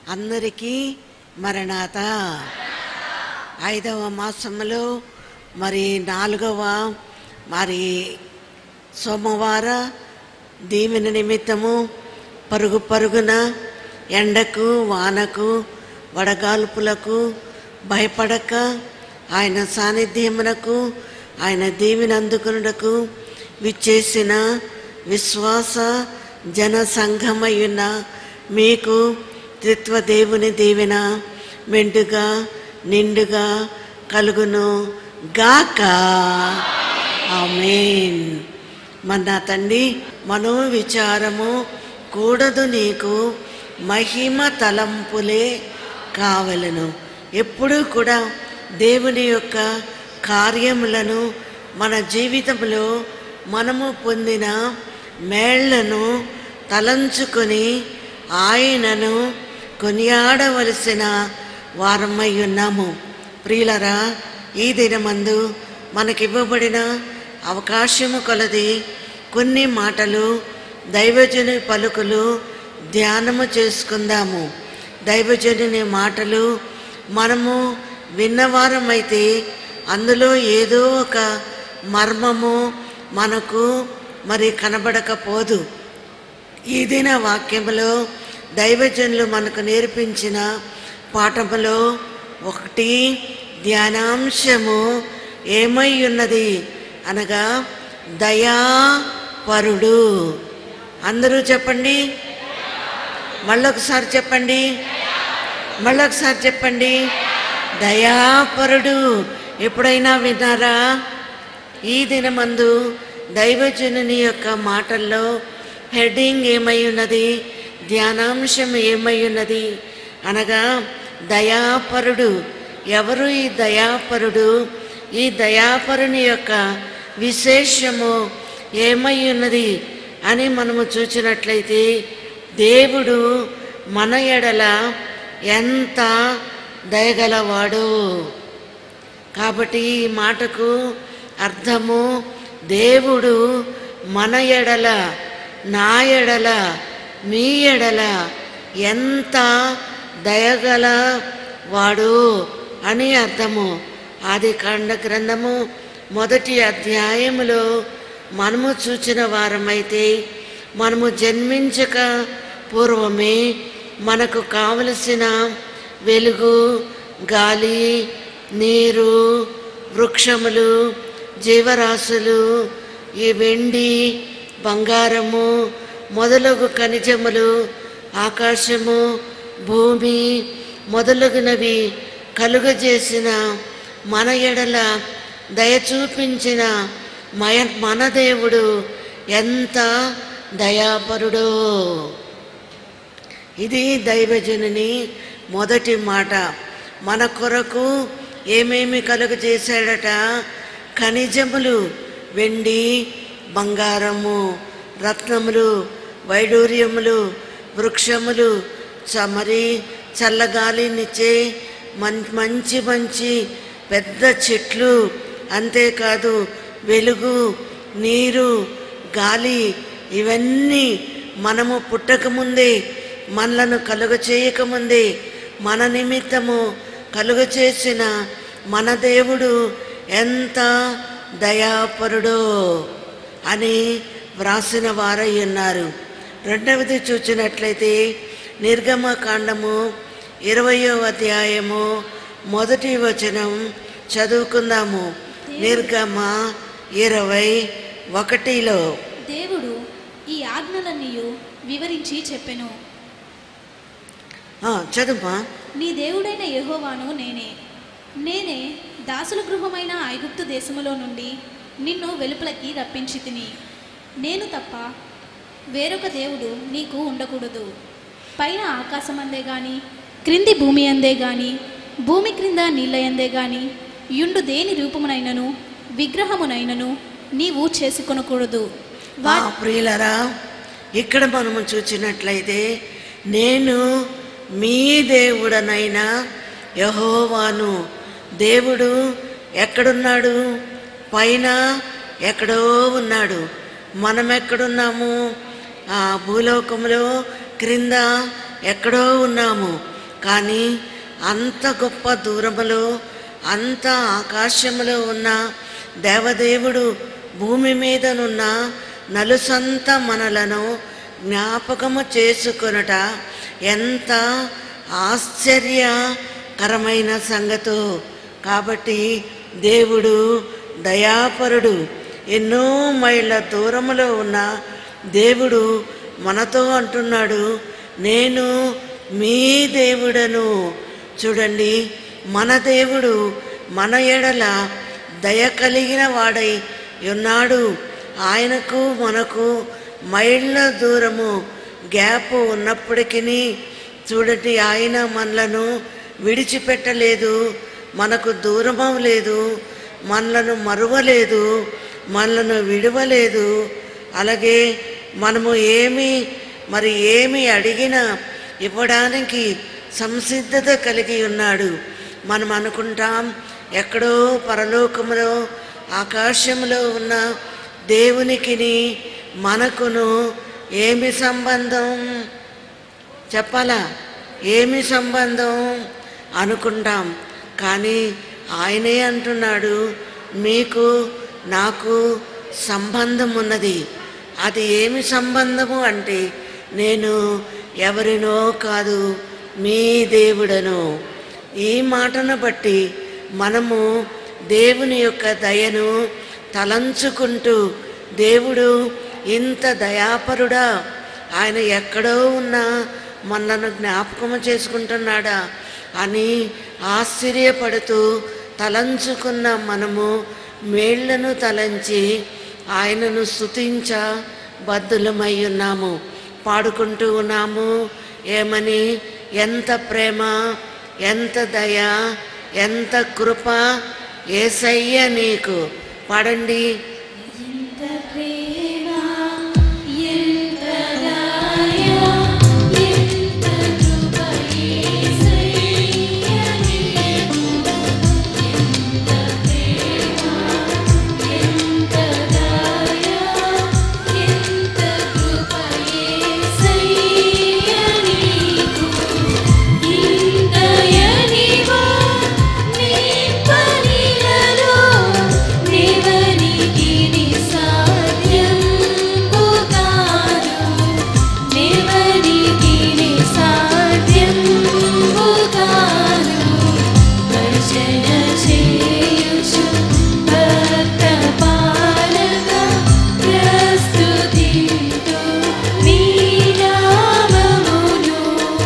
అందరికీ మరణాత ఐదవ మాసంలో మరి నాలుగవ మరి సోమవార దీవెన నిమిత్తము పరుగు పరుగున ఎండకు వానకు వడగాల్పులకు భయపడక ఆయన సాన్నిధ్యమునకు ఆయన దీవెన అందుకునుటకు విచ్చేసిన విశ్వాస జన సంఘమయ్యున్న మీకు త్రిత్వ దేవుని దీవెన మెండుగా నిండుగా కలుగును గాక ఆమేన్ మన తండ్రి మనో విచారము కూడదు నీకు మహిమ తలంపులే కావలను ఎప్పుడూ కూడా దేవుని యొక్క కార్యములను మన జీవితంలో మనము పొందిన మేళ్లను తలంచుకొని ఆయనను కొనియాడవలసిన వారమై ఉన్నాము ప్రియులరా ఈ దినమందు మనకివ్వబడిన అవకాశము కొలది కొన్ని మాటలు దైవజనుని పలుకులు ధ్యానము చేసుకుందాము దైవజనుని మాటలు మనము విన్నవారమైతే అందులో ఏదో ఒక మర్మము మనకు మరి కనబడకపోదు ఈ దిన వాక్యములో దైవజనులు మనకు నేర్పించిన పాఠములో ఒకటి ధ్యానాంశము ఏమై ఉన్నది అనగా దయాపరుడు అందరూ చెప్పండి మళ్ళొకసారి చెప్పండి మళ్ళొకసారి చెప్పండి దయాపరుడు ఎప్పుడైనా విన్నారా ఈ దినమందు దైవజనుని యొక్క మాటల్లో హెడ్డింగ్ ఏమై ఉన్నది ధ్యానాంశం ఏమై ఉన్నది అనగా దయాపరుడు ఎవరు ఈ దయాపరుడు ఈ దయాపరుని యొక్క విశేషము ఏమై ఉన్నది అని మనము చూసినట్లయితే దేవుడు మన ఎడల ఎంత దయగలవాడు కాబట్టి ఈ మాటకు అర్థము దేవుడు మన ఎడల నా ఎడల మీ ఎడల ఎంత దయగల వాడు అని అర్థము ఆది కాండ గ్రంథము మొదటి అధ్యాయములో మనము చూచిన వారమైతే మనము జన్మించక పూర్వమే మనకు కావలసిన వెలుగు గాలి నీరు వృక్షములు జీవరాశులు ఈ వెండి బంగారము మొదలగు ఖనిజములు ఆకాశము భూమి మొదలగునవి కలుగజేసిన మన ఎడల దయ చూపించిన మయ మన దేవుడు ఎంత దయాపరుడో ఇది దైవజనుని మొదటి మాట మన కొరకు ఏమేమి కలుగ చేశాడట ఖనిజములు వెండి బంగారము రత్నములు వైడూర్యములు వృక్షములు చమరి చల్లగాలినిచ్చే మం మంచి మంచి పెద్ద చెట్లు అంతేకాదు వెలుగు నీరు గాలి ఇవన్నీ మనము పుట్టకముందే మనలను కలుగ చేయకముందే మన నిమిత్తము కలుగ చేసిన మన దేవుడు ఎంత దయాపరుడో అని వ్రాసిన వారై ఉన్నారు రెండవది చూచినట్లయితే నిర్గమకాండము ఇరవయో అధ్యాయము మొదటి వచనం చదువుకుందాము నిర్గమ ఇరవై ఒకటిలో దేవుడు ఈ ఆజ్ఞలన్నీయు వివరించి చెప్పెను ఆ, చదువుమా నీ దేవుడైన యెహోవాను నేనే నేనే దాసుల గృహమైన ఐగుప్తు దేశములో నుండి నిన్ను వెలుపలకి రప్పించి తిని నేను తప్ప వేరొక దేవుడు నీకు ఉండకూడదు పైన ఆకాశం అందే గాని క్రింది భూమి అందే గాని భూమి క్రింద నీళ్ళ అందే గాని యుండు దేని రూపమునైనను విగ్రహమునైనను నీవు చేసుకొనకూడదు వా వా ప్రియులరా ఇక్కడ మనము చూసినట్లయితే నేను మీ దేవుడనైనా యహోవాను దేవుడు ఎక్కడున్నాడు పైన ఎక్కడో ఉన్నాడు మనం ఎక్కడున్నాము ఆ భూలోకంలో క్రింద ఎక్కడో ఉన్నాము కానీ అంత గొప్ప దూరములో అంత ఆకాశములో ఉన్న దేవదేవుడు భూమి మీదనున్న నలుసంత మనలను జ్ఞాపకము చేసుకొనుట ఎంత ఆశ్చర్యకరమైన సంగతో కాబట్టి దేవుడు దయాపరుడు ఎన్నో మైళ్ళ దూరములో ఉన్న దేవుడు మనతో అంటున్నాడు నేను మీ దేవుడను చూడండి మన దేవుడు మన ఎడల దయ కలిగిన వాడై ఉన్నాడు ఆయనకు మనకు మైళ్ళ దూరము గ్యాప్ ఉన్నప్పటికీ చూడండి ఆయన మనలను విడిచిపెట్టలేదు మనకు దూరం అవ్వలేదు మనలను మరువలేదు మనలను విడవలేదు అలాగే మనము ఏమి మరి ఏమి అడిగినా ఇవ్వడానికి సంసిద్ధత కలిగి ఉన్నాడు మనం అనుకుంటాం ఎక్కడో పరలోకములో ఆకాశంలో ఉన్న దేవునికిని మనకును ఏమి సంబంధం చెప్పాలా ఏమి సంబంధం అనుకుంటాం కానీ ఆయనే అంటున్నాడు మీకు నాకు సంబంధం ఉన్నది అది ఏమి సంబంధము అంటే నేను ఎవరినో కాదు మీ దేవుడను ఈ మాటను బట్టి మనము దేవుని యొక్క దయను తలంచుకుంటూ దేవుడు ఇంత దయాపరుడా ఆయన ఎక్కడో ఉన్నా మనలను జ్ఞాపకము చేసుకుంటున్నాడా అని ఆశ్చర్యపడుతూ తలంచుకున్న మనము మేళ్లను తలంచి ఆయనను స్తుతించ బద్దులమై ఉన్నాము పాడుకుంటూ ఉన్నాము ఏమని ఎంత ప్రేమ ఎంత దయ ఎంత కృప ఏసయ్య నీకు పాడండి ఎంత ప్రేమ ఎంత దయ ఎంత కృప యేసయ్య నీకు ఎంత ప్రేమ ఎంత దయ ఎంత కృప యేసయ్య నీకు ఇంతయనివా నీ పనిలలో నెవరికి సాధ్యం కాదు నెవరికి సాధ్యం కాదు భజన చేయుచు భక్త పాలక ప్రస్తుతింతు నీ నామమును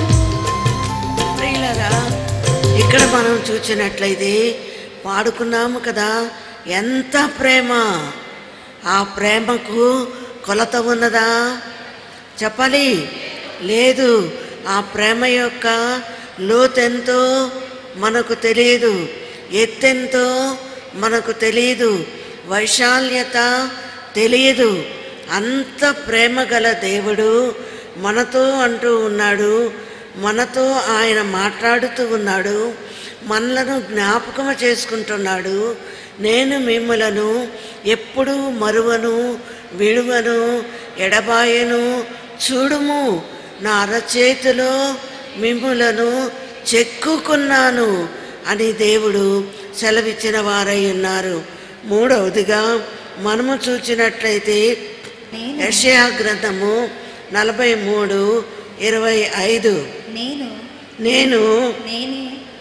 ప్రియులరా ఇక్కడ మనం చూసినట్లయితే పాడుకున్నాము కదా ఎంత ప్రేమ ఆ ప్రేమకు కొలత ఉన్నదా చెప్పాలి లేదు ఆ ప్రేమ యొక్క లోతెంతో మనకు తెలియదు ఎత్తెంతో మనకు తెలియదు వైశాల్యత తెలియదు అంత ప్రేమ గల దేవుడు మనతో అంటూ ఉన్నాడు మనతో ఆయన మాట్లాడుతూ ఉన్నాడు మనలను జ్ఞాపకం చేసుకుంటున్నాడు నేను మిమ్మలను ఎప్పుడూ మరువను విడువను ఎడబాయను చూడుము నా అరచేతిలో మిమ్ములను చెక్కుకున్నాను అని దేవుడు సెలవిచ్చిన వారై ఉన్నారు మూడవదిగా మనము చూచినట్లయితే నేను యెషయా గ్రంథము నలభై మూడు ఇరవై ఐదు నేను నేను నేనే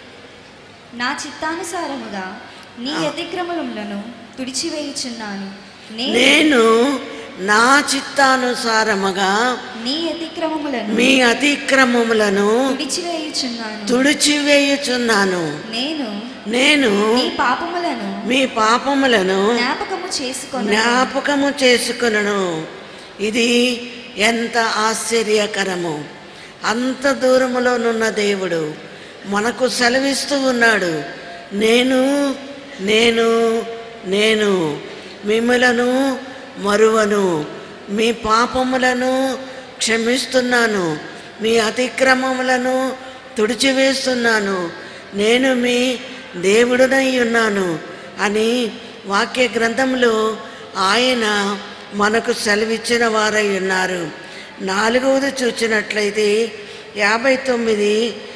నా చిత్తానుసారముగా నీ ఆ. అతిక్రమములను తుడిచివేయుచున్నాను నేను నేను నా చిత్తానుసారముగా నీ అతిక్రమములను మీ అతిక్రమములను తుడిచివేయుచున్నాను తుడిచివేయుచున్నాను నేను నేను నీ పాపములను మీ పాపములను జ్ఞాపకము చేసుకొని జ్ఞాపకము చేసుకును ఇది ఎంత ఆశ్చర్యకరము అంత దూరములోనున్న దేవుడు మనకు సెలవిస్తూ ఉన్నాడు నేను నేను నేను మిమ్మలను మరువను మీ పాపములను క్షమిస్తున్నాను మీ అతిక్రమములను తుడిచివేస్తున్నాను నేను మీ దేవుడునై ఉన్నాను అని వాక్య గ్రంథంలో ఆయన మనకు సెలవిచ్చిన వారై ఉన్నారు నాలుగవది చూచినట్లయితే యాభై తొమ్మిది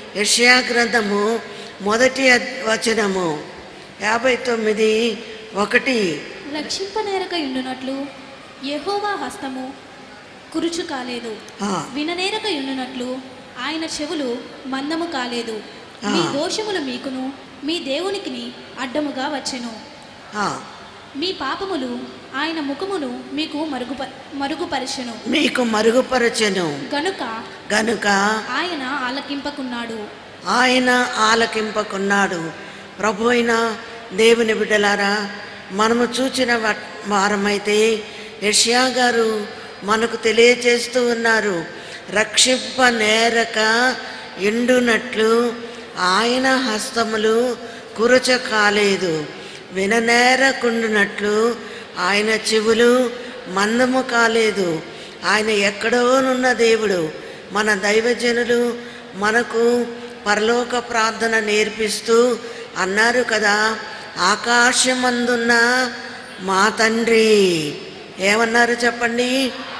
యెషయా గ్రంథము మొదటి అద్- వచనము యాభై తొమ్మిది ఒకటి రక్షింపనేరక ఉండునట్లు యెహోవా హస్తము కురుచు కాలేదు ఆ, విననేరక ఉండునట్లు ఆయన చెవులు మందము కాలేదు ఆ. మీ దోషములు మీకును మీ దేవునికిని అడ్డముగా వచ్చెను ఆ, మీ పాపములు ఆయన ముఖమును మీకు మరుగుప మరుగుపరచెను మీకు మరుగుపరచెను గనుక గనుక ఆయన ఆలకింపకున్నాడు ఆయన ఆలకింపకున్నాడు ప్రభు అయిన దేవుని బిడ్డలారా మనము చూచిన వ- వారమైతే యష్యా గారు మనకు తెలియచేస్తూ ఉన్నారు రక్షింప నేరక ఎండునట్లు ఆయన హస్తములు కురచ కాలేదు విననేరకుండునట్లు ఆయన చెవులు మందము కాలేదు ఆయన ఎక్కడోనున్న దేవుడు మన దైవజనులు మనకు పరలోక ప్రార్థన నేర్పిస్తూ అన్నారు కదా ఆకాశమందున్న మా తండ్రి ఏమన్నారు చెప్పండి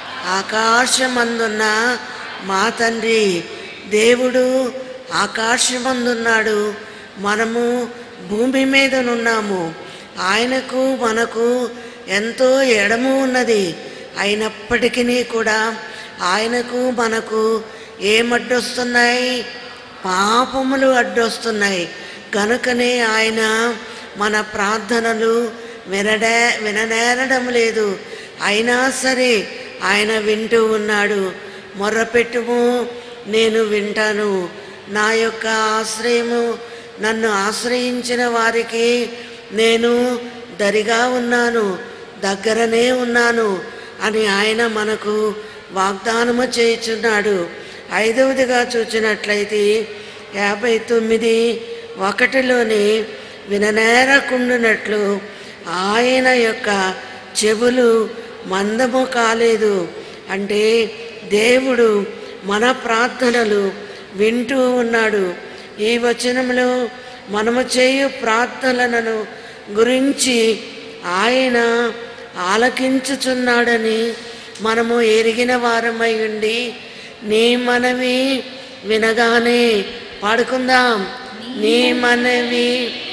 ఆకాశమందున్న మా తండ్రి దేవుడు ఆకాశమందున్నాడు మనము భూమి మీదనున్నాము ఆయనకు మనకు ఎంతో ఎడము ఉన్నది అయినప్పటికీ కూడా ఆయనకు మనకు ఏమడ్డొస్తున్నాయి పాపములు అడ్డొస్తున్నాయి కనుకనే ఆయన మన ప్రార్థనలు వినడే విననేరడం లేదు అయినా సరే ఆయన వింటూ ఉన్నాడు మొర్రపెట్టుము నేను వింటాను నా యొక్క ఆశ్రయము నన్ను ఆశ్రయించిన వారికి నేను దరిగా ఉన్నాను దగ్గరనే ఉన్నాను అని ఆయన మనకు వాగ్దానము చేయుచున్నాడు ఐదవదిగా చూచినట్లయితే యాభై తొమ్మిది ఒకటిలోని విననేరకుండునట్లు ఆయన యొక్క చెవులు మందము కాలేదు అంటే దేవుడు మన ప్రార్థనలు వింటూ ఉన్నాడు ఈ వచనంలో మనము చేయు ప్రార్థనలను గురించి ఆయన ఆలకించుచున్నాడని మనము ఎరిగిన వారమై ఉండి నీ మనవి వినగానే పాడుకుందాం నీ మనవి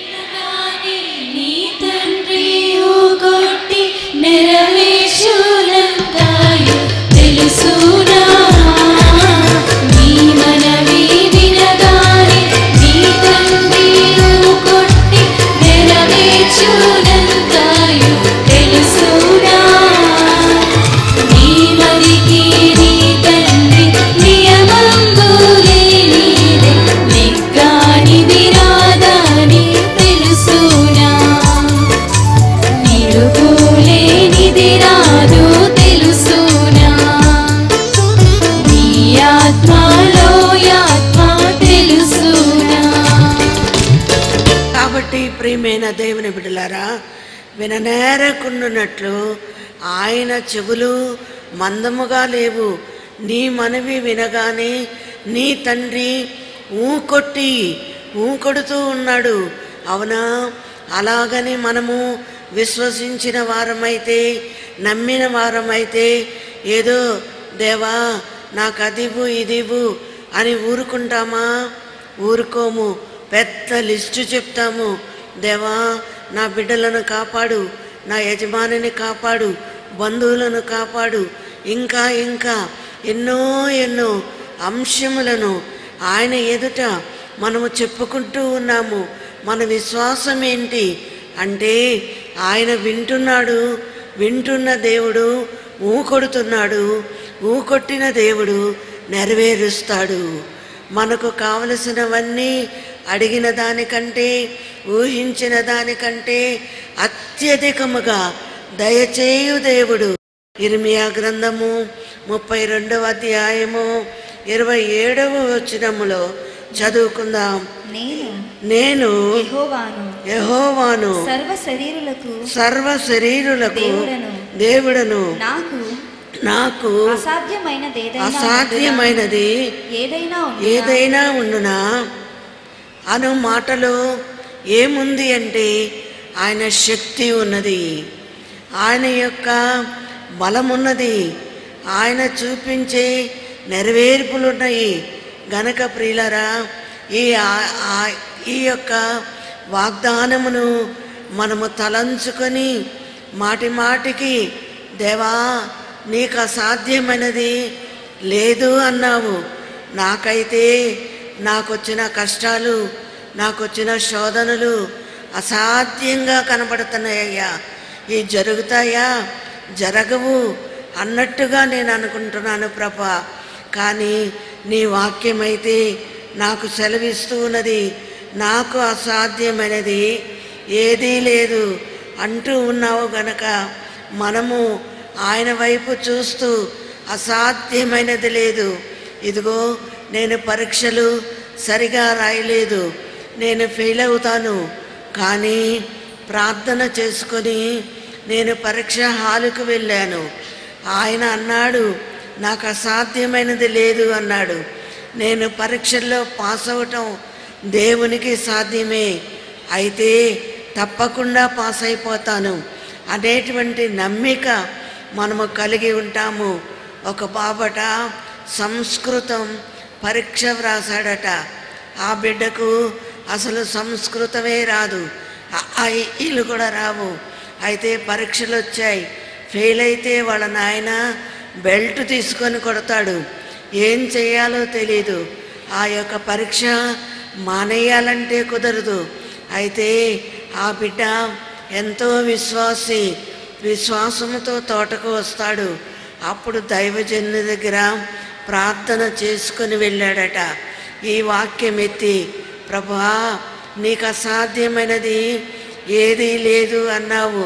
నీ తండ్రి ఊగొట్టి నెరవేర్చునంతాయు తెలుసునా నీ మనవి వినగానే నీ తండ్రి ఊగొట్టి నెరవేర్చునంతాయు తెలుసునా నీ మదికి నీ తండ్రి నియమంబులే నీదే లెక్కానిది రాదని తెలుసునా నిలుపులేనిది రాదు తెలుసునా నీ ఆత్మలో ఆత్మ తెలుసునా కాబట్టి ప్రియమైన దేవుని బిడ్డలారా విననేరకుండునట్లు ఆయన చెవులు మందముగా లేవు నీ మనవి వినగానే నీ తండ్రి ఊ కొట్టి ఊ కొడుతూ ఉన్నాడు అవునా అలాగని మనము విశ్వసించిన వారమైతే నమ్మిన వారమైతే ఏదో దేవా నాకు అదివు ఇదివు అని ఊరుకుంటామా ఊరుకోము పెద్ద లిస్టు చెప్తాము దేవా నా బిడ్డలను కాపాడు నా యజమానిని కాపాడు బంధువులను కాపాడు ఇంకా ఇంకా ఎన్నో ఎన్నో అంశములను ఆయన ఎదుట మనము చెప్పుకుంటూ ఉన్నాము మన విశ్వాసం ఏంటి అంటే ఆయన వింటున్నాడు వింటున్న దేవుడు ఊ కొడుతున్నాడు ఊ కొట్టిన దేవుడు నెరవేరుస్తాడు మనకు కావలసినవన్నీ అడిగిన దానికంటే ఊహించిన దానికంటే అత్యధికముగా దయచేయు దేవుడు ఇర్మియా గ్రంథము ముప్పై రెండవ అధ్యాయము ఇరవై ఏడవ వచనములో చదువుకుందాం నేను నేను యెహోవాను యెహోవాను సర్వ శరీరులకు సర్వ శరీరులకు దేవుడను. దేవుడను నాకు నాకు అసాధ్యమైనది ఏదైనా అసాధ్యమైనది ఉండునా? ఏదైనా ఉండునా? ఏదైనా ఉండునా అను మాటలో ఏముంది అంటే ఆయన శక్తి ఉన్నది ఆయన యొక్క బలమున్నది ఆయన చూపించే నెరవేర్పులున్నాయి గనక ప్రియులరా ఈ ఆ- ఆ- ఈ యొక్క వాగ్దానమును మనము తలంచుకొని మాటి మాటికి దేవా నీకు అసాధ్యమైనది లేదు అన్నావు నాకైతే నాకొచ్చిన కష్టాలు నాకొచ్చిన శోధనలు అసాధ్యంగా కనబడుతున్నాయ్యా ఇవి జరుగుతాయా జరగవు అన్నట్టుగా నేను అనుకుంటున్నాను ప్రభా కానీ నీ వాక్యమైతే నాకు సెలవిస్తూ ఉన్నది నాకు అసాధ్యమైనది ఏదీ లేదు అంటూ ఉన్నావు గనక మనము ఆయన వైపు చూస్తూ అసాధ్యమైనది లేదు ఇదిగో నేను పరీక్షలు సరిగా రాయలేదు నేను ఫెయిల్ అవుతాను కానీ ప్రార్థన చేసుకొని నేను పరీక్ష హాలుకు వెళ్ళాను ఆయన అన్నాడు నాకు అసాధ్యమైనది లేదు అన్నాడు నేను పరీక్షల్లో పాస్ అవటం దేవునికి సాధ్యమే అయితే తప్పకుండా పాస్ అయిపోతాను అనేటువంటి నమ్మిక మనము కలిగి ఉంటాము ఒక బాబట సంస్కృతం పరీక్ష వ్రాసాడట ఆ బిడ్డకు అసలు సంస్కృతమే రాదు ఆ ఆ ఈలు కూడా రావు అయితే పరీక్షలు వచ్చాయి ఫెయిల్ అయితే వాళ్ళ నాయన బెల్ట్ తీసుకొని కొడతాడు ఏం చేయాలో తెలీదు ఆ యొక్క పరీక్ష మానేయాలంటే కుదరదు అయితే ఆ బిడ్డ ఎంతో విశ్వాసి విశ్వాసముతో తోటకు వస్తాడు అప్పుడు దైవజనుని దగ్గర ప్రార్థన చేసుకుని వెళ్ళాడట ఈ వాక్యం ఎత్తి ప్రభా నీకు అసాధ్యమైనది ఏదీ లేదు అన్నావు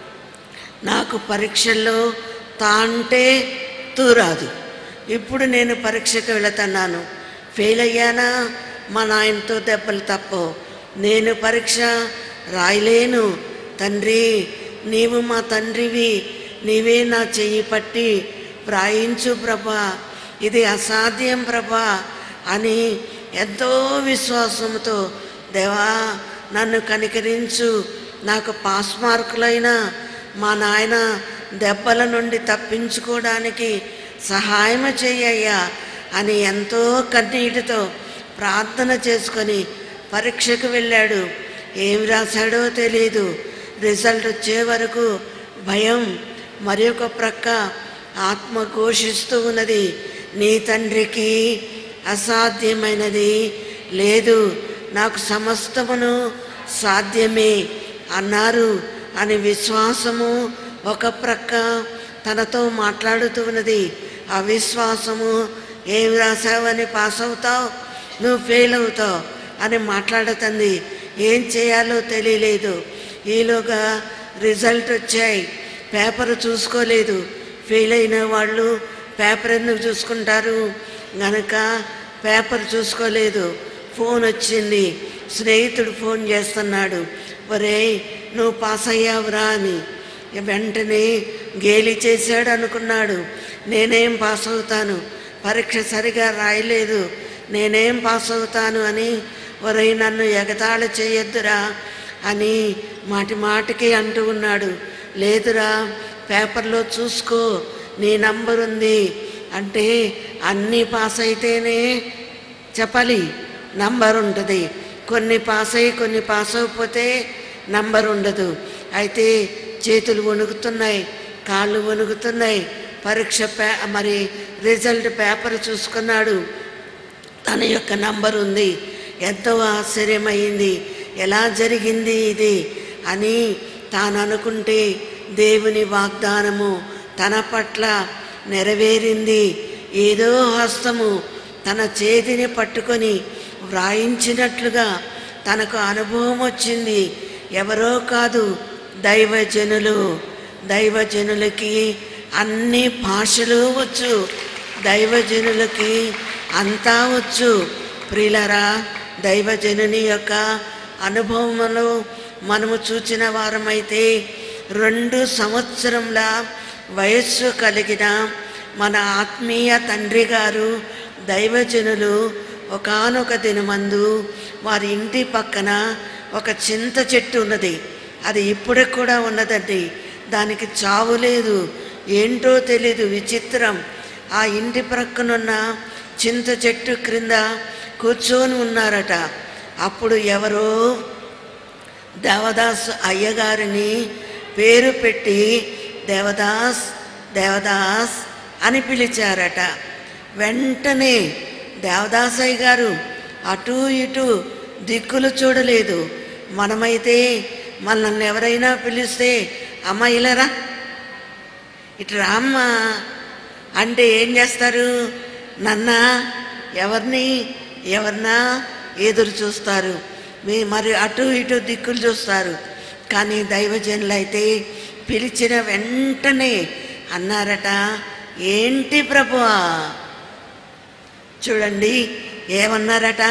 నాకు పరీక్షల్లో తాంటే తూరాదు ఇప్పుడు నేను పరీక్షకు వెళుతున్నాను ఫెయిల్ అయ్యానా మా నాయనతో దెబ్బలు తప్పవు నేను పరీక్ష రాయలేను తండ్రి నీవు మా తండ్రివి నీవే నా చెయ్యి పట్టి వ్రాయించు ప్రభా ఇది అసాధ్యం ప్రభా అని ఎంతో విశ్వాసంతో దేవా నన్ను కనికరించు నాకు పాస్ మార్కులైనా మా నాయన దెబ్బల నుండి తప్పించుకోవడానికి సహాయం చెయ్యయ్యా అని ఎంతో కన్నీటితో ప్రార్థన చేసుకొని పరీక్షకు వెళ్ళాడు ఏం రాశాడో తెలియదు రిజల్ట్ వచ్చే వరకు భయం మరి ఒక ప్రక్క ఆత్మ ఘోషిస్తూ ఉన్నది నీ తండ్రికి అసాధ్యమైనది లేదు నాకు సమస్తమును సాధ్యమే అన్నారు అని విశ్వాసము ఒక ప్రక్క తనతో మాట్లాడుతూ ఉన్నది ఆ విశ్వాసము ఏం రాసావని పాస్ అవుతావు నువ్వు ఫెయిల్ అవుతావు అని మాట్లాడుతుంది ఏం చేయాలో తెలియలేదు ఈలోగా రిజల్ట్ వచ్చాయి పేపర్ చూసుకోలేదు ఫెయిల్ అయిన వాళ్ళు పేపర్ ఎందుకు చూసుకుంటారు గనక పేపర్ చూసుకోలేదు ఫోన్ వచ్చింది స్నేహితుడు ఫోన్ చేస్తున్నాడు ఒరే నువ్వు పాస్ అయ్యావురా అని వెంటనే గేలి చేశాడు అనుకున్నాడు నేనేం పాస్ అవుతాను పరీక్ష సరిగా రాయలేదు నేనేం పాస్ అవుతాను అని ఒరై నన్ను ఎగతాళి చేయొద్దురా అని మాటి మాటికి అంటూ ఉన్నాడు లేదురా పేపర్లో చూసుకో నీ నంబర్ ఉంది అంటే అన్నీ పాస్ అయితేనే చెప్పాలి నంబర్ ఉంటుంది కొన్ని పాస్ అయ్యి కొన్ని పాస్ అవ్వకపోతే నంబర్ ఉండదు అయితే చేతులు వణుకుతున్నాయి కాళ్ళు వణుకుతున్నాయి పరీక్ష పే మరి రిజల్ట్ పేపర్ చూసుకున్నాడు తన యొక్క నంబర్ ఉంది ఎంతో ఆశ్చర్యమైంది ఎలా జరిగింది ఇది అని తాను అనుకుంటే దేవుని వాగ్దానము తన పట్ల నెరవేరింది ఏదో హస్తము తన చేతిని పట్టుకొని వ్రాయించినట్లుగా తనకు అనుభవం వచ్చింది ఎవరో కాదు దైవజనులు దైవజనులకి అన్ని భాషలు వచ్చు దైవజనులకి అంతా వచ్చు ప్రియులరా దైవజనుని యొక్క అనుభవములు మనము చూచిన వారమైతే రెండు సంవత్సరంల వయస్సు కలిగిన మన ఆత్మీయ తండ్రి గారు దైవజనులు ఒకానొక దినమందు వారి ఇంటి పక్కన ఒక చింత చెట్టు ఉన్నది అది ఇప్పటికి కూడా ఉన్నదండి దానికి చావు లేదు ఏంటో తెలీదు విచిత్రం ఆ ఇంటి ప్రక్కనున్న చింత చెట్టు క్రింద కూర్చొని ఉన్నారట అప్పుడు ఎవరో దేవదాస్ అయ్యగారిని పేరు పెట్టి దేవదాస్ దేవదాస్ అని పిలిచారట వెంటనే దేవదాసయ్య గారు అటు ఇటు దిక్కులు చూడలేదు మనమైతే మనల్ని ఎవరైనా పిలిస్తే అమ్మ ఇలారా ఇటు రామ్మ అంటే ఏం చేస్తారు నన్న ఎవరిని ఎవరినా ఎదురు చూస్తారు మీ మరి అటు ఇటు దిక్కులు చూస్తారు కానీ దైవజనులు అయితే పిలిచిన వెంటనే అన్నారట ఏంటి ప్రభువా చూడండి ఏమన్నారట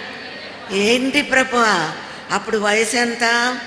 ఏంటి ప్రభువా అప్పుడు వయసు ఎంత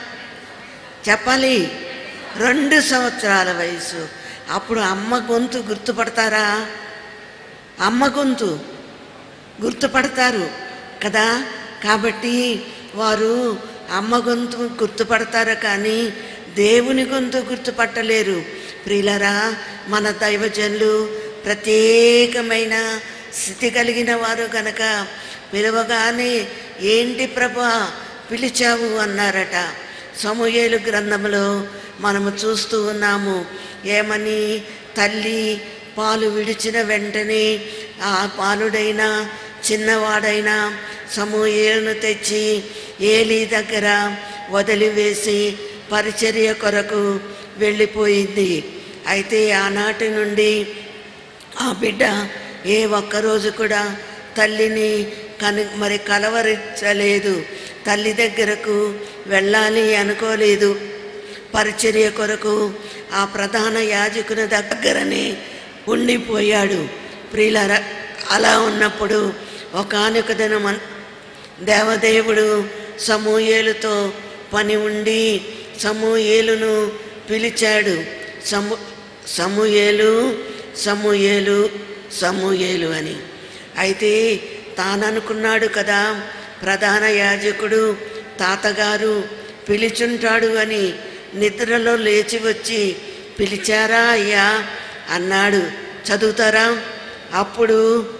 చెప్పాలి రెండు సంవత్సరాల వయసు అప్పుడు అమ్మ గొంతు గుర్తుపడతారా అమ్మ గొంతు గుర్తుపడతారు కదా కాబట్టి వారు అమ్మ గొంతు గుర్తుపడతారు కానీ దేవుని గొంతు గుర్తుపట్టలేరు ప్రియులరా మన దైవజనులు ప్రత్యేకమైన స్థితి కలిగిన వారు గనక పిలవగానే ఏంటి ప్రభా పిలిచావు అన్నారట సమూయేలు గ్రంథంలో మనము చూస్తూ ఉన్నాము ఏమని తల్లి పాలు విడిచిన వెంటనే ఆ పాలుడైనా చిన్నవాడైనా సమూయేలును తెచ్చి ఏలి దగ్గర వదిలివేసి పరిచర్య కొరకు వెళ్ళిపోయింది అయితే ఆనాటి నుండి ఆ బిడ్డ ఏ ఒక్కరోజు కూడా తల్లిని కను మరి కలవరించలేదు తల్లి దగ్గరకు వెళ్ళాలి అనుకోలేదు పరిచర్య కొరకు ఆ ప్రధాన యాజకుని దగ్గరనే ఉండిపోయాడు ప్రియుల అలా ఉన్నప్పుడు ఒకనొక దినం దేవదేవుడు సమూయేలుతో పని ఉండి సమూయేలును పిలిచాడు సమూ సమూయేలు సమూయేలు సమూయేలు అని అయితే తాననుకున్నాడు కదా ప్రధాన యాజకుడు తాతగారు పిలిచుంటాడు అని నిద్రలో లేచి వచ్చి పిలిచారా అయ్యా అన్నాడు చదువుతారా అప్పుడు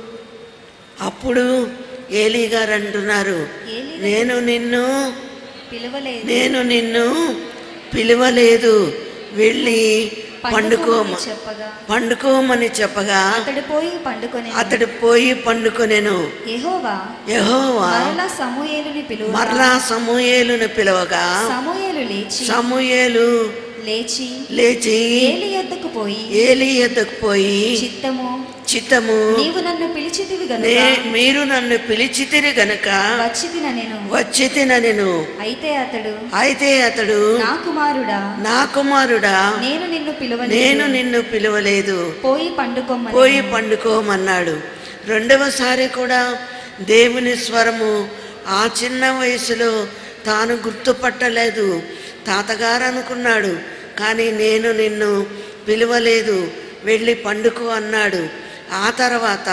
అప్పుడు ఏలీ గారు అంటున్నారు ఏలీ గారు- నేను నిన్ను పిలవలేదు నేను నిన్ను పిలవలేదు వెళ్ళి పండుకోమ పండుకోమని చెప్పగా పండుకోమని చెప్పగా అతడు పోయి పండుకొని అతడు పోయి పండుకొనెను యెహోవా యెహోవా మరలా సమూయేలుని పిలువ మరలా సమూయేలును పిలవగా సమూయేలు లేచి సమూయేలు లేచి లేచి ఏలి యొద్దకు పోయి ఏలి ఎద్దకు పోయి చిత్తము చిత్తము నీవు నన్ను పిలిచితివి గనుక నే మీరు నన్ను పిలిచితిరి గనుక వచ్చితిన నేను వచ్చి తిననెను అయితే అతడు అయితే అతడు నా కుమారుడా నా కుమారుడా నేను నిన్ను పిలవలేదు నేను నిన్ను పిలవలేదు పోయి పండుకోమని పోయి పండుకోమన్నాడు రెండవసారి కూడా దేవుని స్వరము ఆ చిన్న వయసులో తాను గుర్తుపట్టలేదు తాతగారు అనుకున్నాడు కానీ నేను నిన్ను పిలవలేదు వెళ్ళి పండుకో అన్నాడు ఆ తర్వాత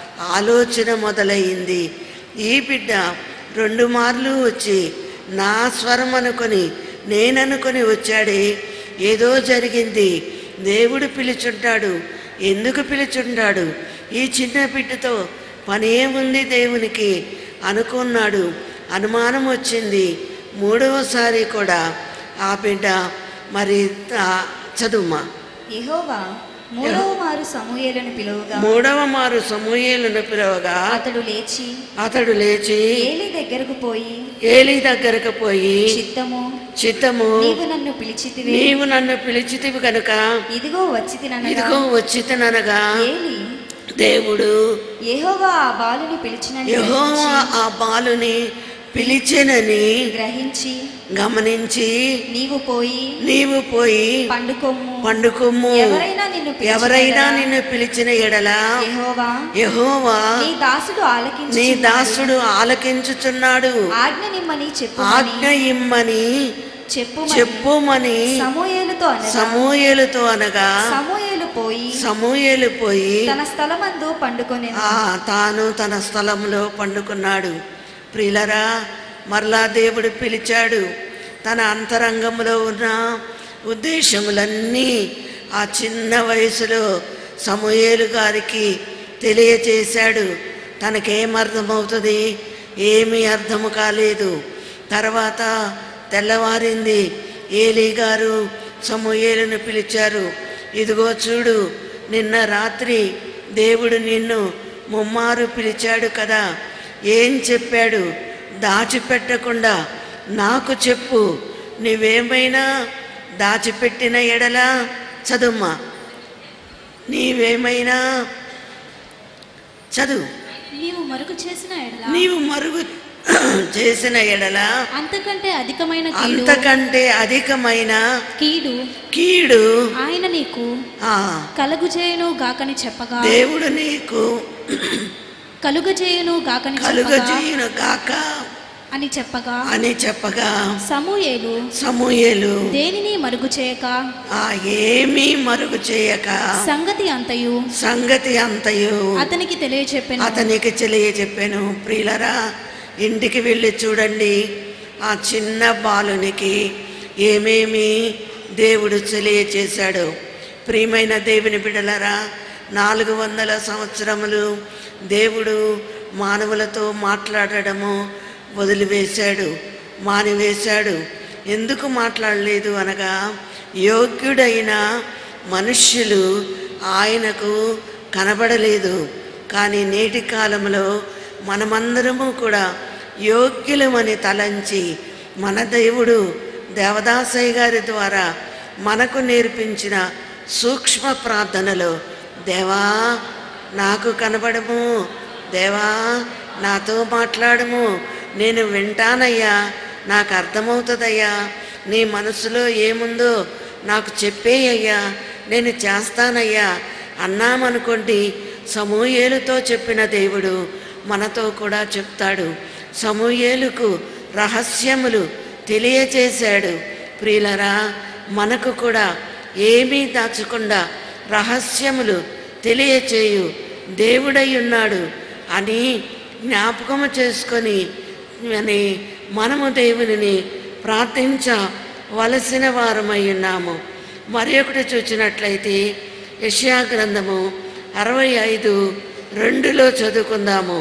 ఆలోచన మొదలయ్యింది ఈ బిడ్డ రెండు మార్లు వచ్చి నా స్వరం అనుకొని నేననుకొని వచ్చాడే ఏదో జరిగింది దేవుడు పిలుచుంటాడు ఎందుకు పిలుచుంటాడు ఈ చిన్న బిడ్డతో పనేముంది దేవునికి అనుకున్నాడు అనుమానం వచ్చింది మూడవసారి కూడా ఆ బిడ్డ మరి ఆ, చదువుమా యెహోవా మూడవ మారు సమూయేలును పిలువగా మూడవ మారు సమూయేలును పిలవగా అతడు లేచి అతడు లేచి ఏలి దగ్గరకు పోయి ఏలి దగ్గరకు పోయి చిత్తము చిత్తము నీవు నన్ను పిలిచితివి నీవు నన్ను పిలిచితివి కనుక ఇదిగో వచ్చి తిననగా ఇదిగో వచ్చితనగా ఏలి దేవుడు యెహోవా ఆ బాలుని పిలిచిన యెహోవా ఆ బాలుని పిలిచెనని గ్రహించి గమనించి నీవు పోయి నీవు పోయి పండుకొమ్ము పండుకొమ్ము ఎవరైనా నిన్ను పిలిచిన ఎవరైనా ఎడల నిన్ను పిలిచిన ఎడల యెహోవా యెహోవా నీ దాసుడు ఆలకించి నీ దాసుడు ఆలకించుచున్నాడు ఆజ్ఞ నిమ్మని చెప్పు ఆజ్ఞ ఇమ్మని చెప్పు చెప్పుమని సమూయేలుతో అనగా సమూయేలుతో అనగా సమూయేలు పోయి సమూయేలు పోయి తన స్థలమందు పండుకొని ఆ తాను తన స్థలంలో పండుకున్నాడు ప్రియులరా మరలా దేవుడు పిలిచాడు తన అంతరంగంలో ఉన్న ఉద్దేశములన్నీ ఆ చిన్న వయసులో సమూయేలు గారికి తెలియచేశాడు తనకేం అర్థమవుతుంది ఏమీ అర్థము కాలేదు తర్వాత తెల్లవారింది ఏలీ గారు సమూయేలును పిలిచారు ఇదిగో చూడు నిన్న రాత్రి దేవుడు నిన్ను ముమ్మారు పిలిచాడు కదా ఏం చెప్పాడు దాచిపెట్టకుండా నాకు చెప్పు నీవేమైనా దాచిపెట్టిన ఎడలా చదుమ్మా నీవేమైనా చదువు నీవు మరుగు చేసిన ఎడల నీవు మరుగు చేసిన ఎడల అంతకంటే అధికమైన కీడు అంతకంటే అధికమైన కీడు కీడు ఆయన నీకు ఆ కలుగుచేయును గాకని చెప్పగా దేవుడు నీకు కలుగజేయును గాకని చెప్పగా కలుగజేయును గాక అని చెప్పగా అని చెప్పగా సమూయేలు సమూయేలు దేనిని మరుగు చేయక ఆ ఏమీ మరుగు చేయక సంగతి అంతయు సంగతి అంతయు అతనికి తెలియచెప్పెను అతనికి తెలియచెప్పాను ప్రియులరా ఇంటికి వెళ్ళి చూడండి ఆ చిన్న బాలునికి ఏమేమి దేవుడు తెలియచేశాడు ప్రియమైన దేవుని బిడలరా నాలుగు వందల సంవత్సరములు దేవుడు మానవులతో మాట్లాడడము వదిలివేశాడు మానివేశాడు ఎందుకు మాట్లాడలేదు అనగా యోగ్యుడైన మనుష్యులు ఆయనకు కనబడలేదు కానీ నేటి కాలంలో మనమందరము కూడా యోగ్యులమని తలంచి మన దేవుడు దేవదాసయ్య గారి ద్వారా మనకు నేర్పించిన సూక్ష్మ ప్రార్థనలో దేవా నాకు కనబడము దేవా నాతో మాట్లాడము నేను వింటానయ్యా నాకు అర్థమవుతుందయ్యా నీ మనసులో ఏముందో నాకు చెప్పేయ్యా నేను చేస్తానయ్యా అన్నామనుకోండి సమూయేలుతో చెప్పిన దేవుడు మనతో కూడా చెప్తాడు సమూయేలుకు రహస్యములు తెలియచేశాడు ప్రియులరా మనకు కూడా ఏమీ దాచకుండా రహస్యములు తెలియచేయు దేవుడై ఉన్నాడు అని జ్ఞాపకము చేసుకొని అని మనము దేవునిని ప్రార్థించవలసిన వారమై ఉన్నాము మరి ఒకటి చూచినట్లయితే యష్యా గ్రంథము అరవై ఐదు రెండులో చదువుకుందాము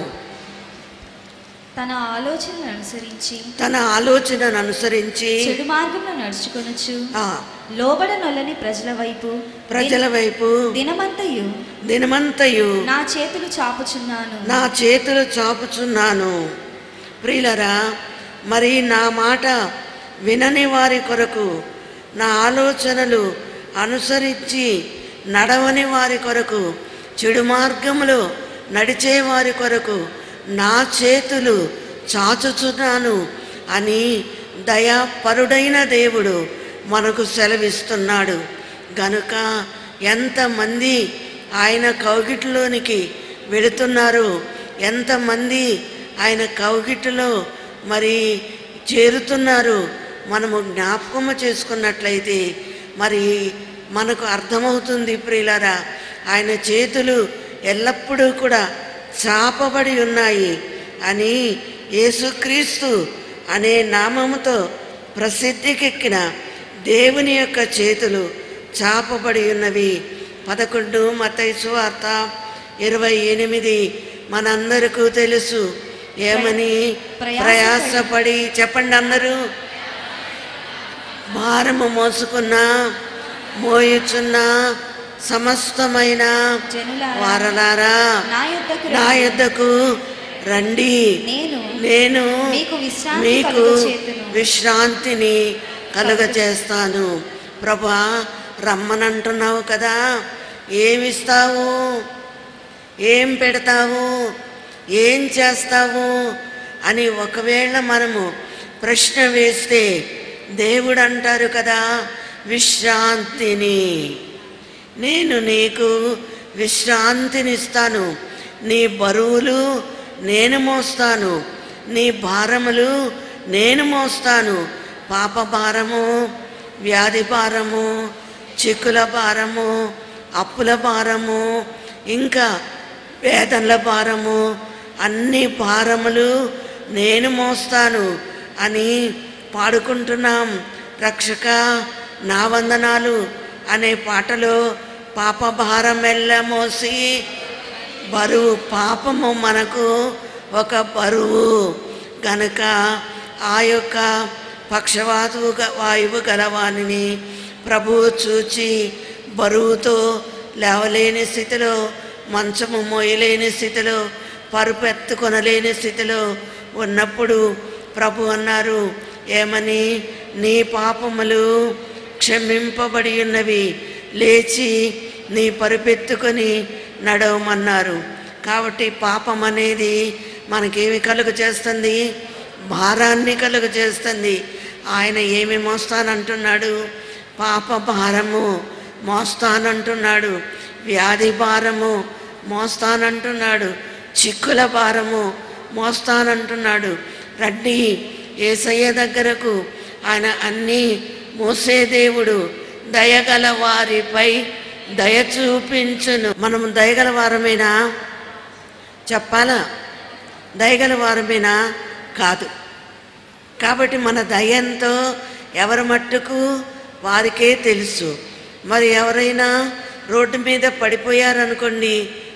తన ఆలోచనను అనుసరించి తన ఆలోచనను అనుసరించి చెడు మార్గంలో నడుచుకొనొచ్చు ఆ, లోబడనొల్లని ప్రజల వైపు ప్రజల వైపు దినమంతయు దినమంతయు నా చేతులు చాపుచున్నాను నా చేతులు చాపుచున్నాను ప్రియులరా మరి నా మాట వినని వారి కొరకు నా ఆలోచనలు అనుసరించి నడవని వారి కొరకు చెడు మార్గములో నడిచే వారి కొరకు నా చేతులు చాచుచున్నాను అని దయాపరుడైన దేవుడు మనకు సెలవిస్తున్నాడు గనుక ఎంతమంది ఆయన కౌగిట్లోనికి వెళుతున్నారు ఎంతమంది ఆయన కౌగిట్లో మరి చేరుతున్నారు మనము జ్ఞాపకము చేసుకున్నట్లయితే మరి మనకు అర్థమవుతుంది ప్రియులరా ఆయన చేతులు ఎల్లప్పుడూ కూడా చాపబడి ఉన్నాయి అని యేసుక్రీస్తు అనే నామముతో ప్రసిద్ధికెక్కిన దేవుని యొక్క చేతులు చాపబడి ఉన్నవి పదకొండు మతైసు వార్త ఇరవై ఎనిమిది మనందరికీ తెలుసు ఏమని ప్రయాసపడి చెప్పండి అందరూ భారము మోసుకున్న మోయుచున్న సమస్తమైన జనులారా, వారలారా నా యొద్దకు నా రండి. యొద్దకు రండి నేను నేను మీకు విశ్రాంతి మీకు కలుగచేతును. విశ్రాంతిని కలుగచేస్తాను ప్రభా రమ్మనంటున్నావు కదా ఏమిస్తావు ఏం పెడతావు ఏం చేస్తావు అని ఒకవేళ మనము ప్రశ్న వేస్తే దేవుడు అంటారు కదా విశ్రాంతిని నేను నీకు విశ్రాంతినిస్తాను నీ బరువులు నేను మోస్తాను నీ భారములు నేను మోస్తాను పాప భారము వ్యాధి భారము చిక్కుల భారము అప్పుల భారము ఇంకా వేదనల భారము అన్ని భారములు నేను మోస్తాను అని పాడుకుంటున్నాం రక్షక నా వందనాలు అనే పాటలో పాప భారం ఎల్ల మోసి బరువు పాపము మనకు ఒక బరువు గనుక ఆ యొక్క పక్షవాతువు గ- వాయువు గలవాణిని ప్రభువు చూచి బరువుతో లేవలేని స్థితిలో మంచము మోయలేని స్థితిలో పరుపు ఎత్తుకొనలేని స్థితిలో ఉన్నప్పుడు ప్రభు అన్నారు ఏమని నీ పాపములు క్షమింపబడి ఉన్నవి లేచి నీ పరుపెత్తుకొని నడవమన్నారు కాబట్టి పాపం అనేది మనకేమి కలుగు చేస్తుంది భారాన్ని కలుగు చేస్తుంది ఆయన ఏమి మోస్తానంటున్నాడు పాప భారము మోస్తానంటున్నాడు వ్యాధి భారము మోస్తానంటున్నాడు చిక్కుల భారము మోస్తానంటున్నాడు రండి ఏసయ్య దగ్గరకు ఆయన అన్నీ మోసే దేవుడు దయగల వారిపై దయ చూపించును మనం దయగల వారమేనా చెప్పాలా దయగల వారమేనా కాదు కాబట్టి మన దయంతో ఎవరి మట్టుకు వారికే తెలుసు మరి ఎవరైనా రోడ్డు మీద పడిపోయారనుకోండి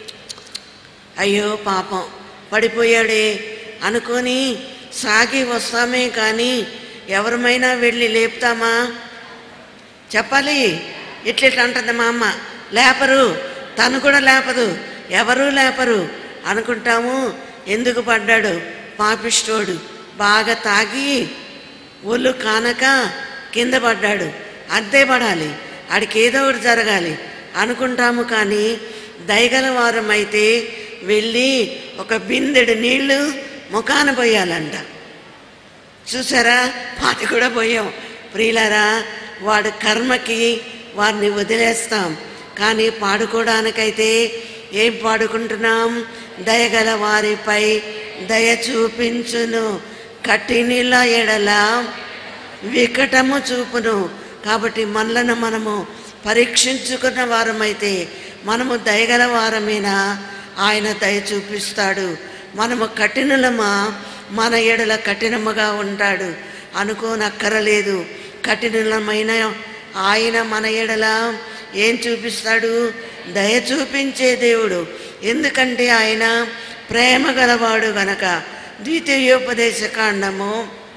అయ్యో పాపం పడిపోయాడే అనుకొని సాగి వస్తామే కానీ ఎవరమైనా వెళ్ళి లేపుతామా చెప్పాలి ఇట్లిట్ అంటుంది మా అమ్మ లేపరు తను కూడా లేపదు ఎవరు లేపరు అనుకుంటాము ఎందుకు పడ్డాడు పాపిష్టోడు బాగా తాగి ఒళ్ళు కానక కింద పడ్డాడు అంతే పడాలి ఆడికి ఏదో ఒకటి జరగాలి అనుకుంటాము కానీ దయగల వారం అయితే వెళ్ళి ఒక బిందెడు నీళ్లు ముఖాన పోయాలంట చూసారా పాతి కూడా పోయాం ప్రియులారా వాడు కర్మకి వారిని వదిలేస్తాం కానీ పాడుకోవడానికైతే ఏం పాడుకుంటున్నాం దయగల వారిపై దయ చూపించును కట్టినీళ్ళ ఎడల వికటము చూపును కాబట్టి మనలను మనము పరీక్షించుకున్న వారమైతే మనము దయగల వారమేనా ఆయన దయ చూపిస్తాడు మనము కఠినులమా మన ఎడల కఠినముగా ఉంటాడు అనుకోనక్కరలేదు కఠినమైన ఆయన మన ఎడల ఏం చూపిస్తాడు దయ చూపించే దేవుడు ఎందుకంటే ఆయన ప్రేమ గలవాడు గనక ద్వితీయోపదేశ కాండము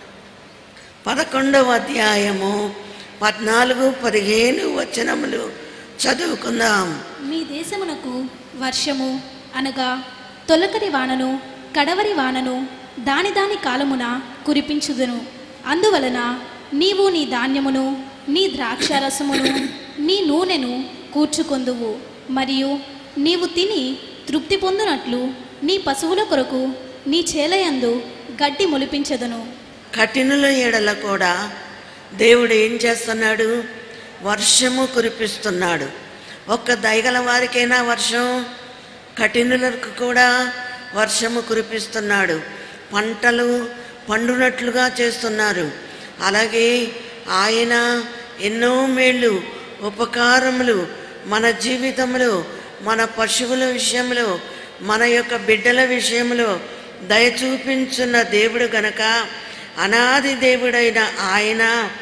పదకొండవ అధ్యాయము పద్నాలుగు పదిహేను వచనములు చదువుకుందాం మీ దేశమునకు వర్షము అనగా తొలకరి వానను కడవరి వానను దాని దాని కాలమున కురిపించుదును అందువలన నీవు నీ ధాన్యమును నీ ద్రాక్షారసమును నీ నూనెను కూర్చుకొందువు మరియు నీవు తిని తృప్తి పొందునట్లు నీ పశువుల కొరకు నీ చేలయందు గడ్డి మొలిపించదును కఠినుల ఎడల కూడా దేవుడు ఏం చేస్తున్నాడు వర్షము కురిపిస్తున్నాడు ఒక్క దయగల వారికైనా వర్షం కఠినులకు కూడా వర్షము కురిపిస్తున్నాడు పంటలు పండునట్లుగా చేస్తున్నారు అలాగే ఆయన ఎన్నో మేళ్ళు ఉపకారములు మన జీవితంలో మన పశువుల విషయంలో మన యొక్క బిడ్డల విషయంలో దయ చూపించున్న దేవుడు గనక అనాది దేవుడైన ఆయన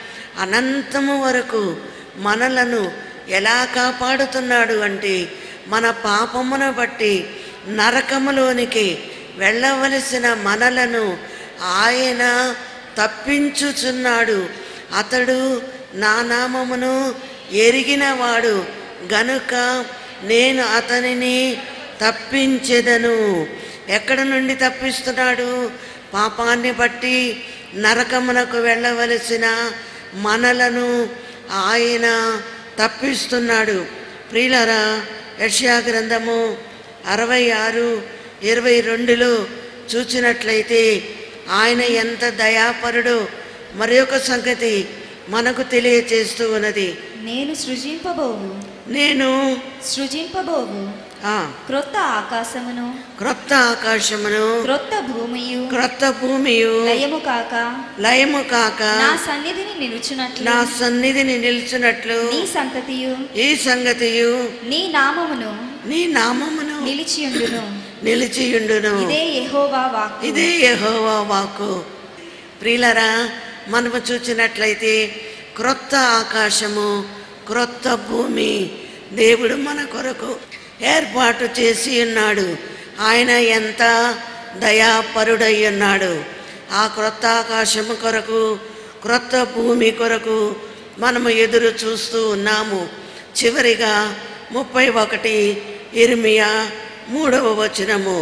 అనంతము వరకు మనలను ఎలా కాపాడుతున్నాడు అంటే మన పాపమును బట్టి నరకములోనికి వెళ్ళవలసిన మనలను ఆయన తప్పించుచున్నాడు అతడు నా నామమును ఎరిగినవాడు గనుక నేను అతనిని తప్పించెదను ఎక్కడ నుండి తప్పిస్తున్నాడు పాపాన్ని బట్టి నరకమునకు వెళ్ళవలసిన మనలను ఆయన తప్పిస్తున్నాడు ప్రియులరా యష్యా గ్రంథము అరవై ఆరు ఇరవై రెండులో చూసినట్లయితే ఆయన ఎంత దయాపరుడో మరి ఒక సంగతి మనకు తెలియచేస్తూ ఉన్నది నేను సృజింపబోవు నేను సృజింపబోవు ఆ, క్రొత్త ఆకాశమును క్రొత్త ఆకాశమును క్రొత్త భూమియు క్రొత్త భూమియు లయము కాక లయము కాక నా సన్నిధిని నిలుచున్నట్లు నా సన్నిధిని నిలిచినట్లు నీ సంతతియు ఈ సంగతియు నీ నామమును నీ నామమును నిలిచియుండును నిలిచియుండును ఇదే యెహోవా వాక్కు ఇదే యెహోవా వాక్కు ప్రియులరా మనము చూసినట్లయితే క్రొత్త ఆకాశము క్రొత్త భూమి దేవుడు మన కొరకు ఏర్పాటు చేసి ఉన్నాడు ఆయన ఎంత దయాపరుడై ఉన్నాడు ఆ క్రొత్త ఆకాశము కొరకు క్రొత్త భూమి కొరకు మనము ఎదురు చూస్తూ ఉన్నాము చివరిగా ముప్పై ఒకటి ఇర్మియా మూడవ వచనము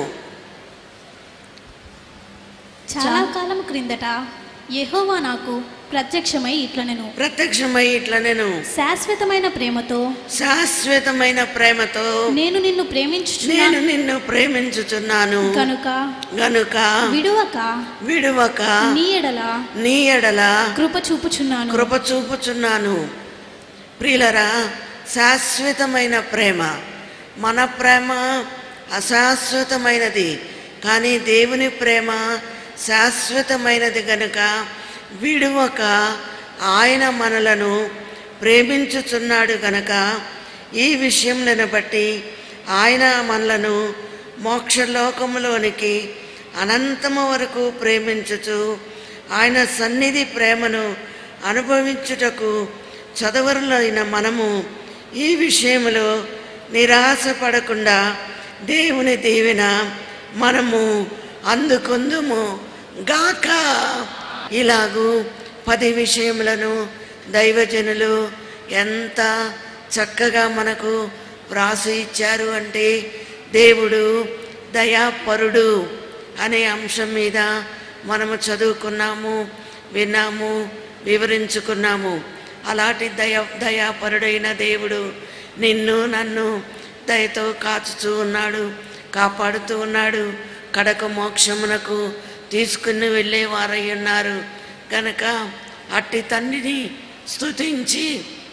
చాలా కాలం క్రిందట యెహోవా నాకు ప్రత్యక్షమై ఇట్లనెను ప్రత్యక్షమై ఇట్లా నేను శాశ్వతమైన ప్రేమతో శాశ్వతమైన ప్రేమతో నేను నిన్ను నేను ప్రేమించుచున్నాను నిన్ను ప్రేమించుచున్నాను కనుక గనుక విడువక విడువక నీ ఎడల నీ ఎడల కృప చూపుచున్నాను కృప చూపుచున్నాను ప్రియులరా శాశ్వతమైన ప్రేమ మన ప్రేమ అశాశ్వతమైనది కానీ దేవుని ప్రేమ శాశ్వతమైనది గనుక విడువక ఆయన మనలను ప్రేమించుచున్నాడు గనక ఈ విషయంలను బట్టి ఆయన మనలను మోక్షలోకములోనికి అనంతము వరకు ప్రేమించుచు ఆయన సన్నిధి ప్రేమను అనుభవించుటకు చదవరులైన మనము ఈ విషయంలో నిరాశపడకుండా దేవుని దీవెన మనము అందుకుందుము గాక ఇలాగూ పది విషయములను దైవజనులు ఎంత చక్కగా మనకు వ్రాసి ఇచ్చారు అంటే దేవుడు దయాపరుడు అనే అంశం మీద మనము చదువుకున్నాము విన్నాము వివరించుకున్నాము అలాంటి దయ దయాపరుడైన దేవుడు నిన్ను నన్ను దయతో కాచుతూ ఉన్నాడు కాపాడుతూ ఉన్నాడు కడక మోక్షమునకు తీసుకుని వెళ్ళేవారై ఉన్నారు కనుక అట్టి తండ్రిని స్తుతించి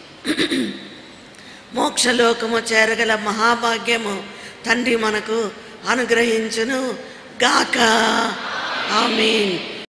మోక్షలోకము చేరగల మహాభాగ్యము తండ్రి మనకు అనుగ్రహించును గాక ఆమీన్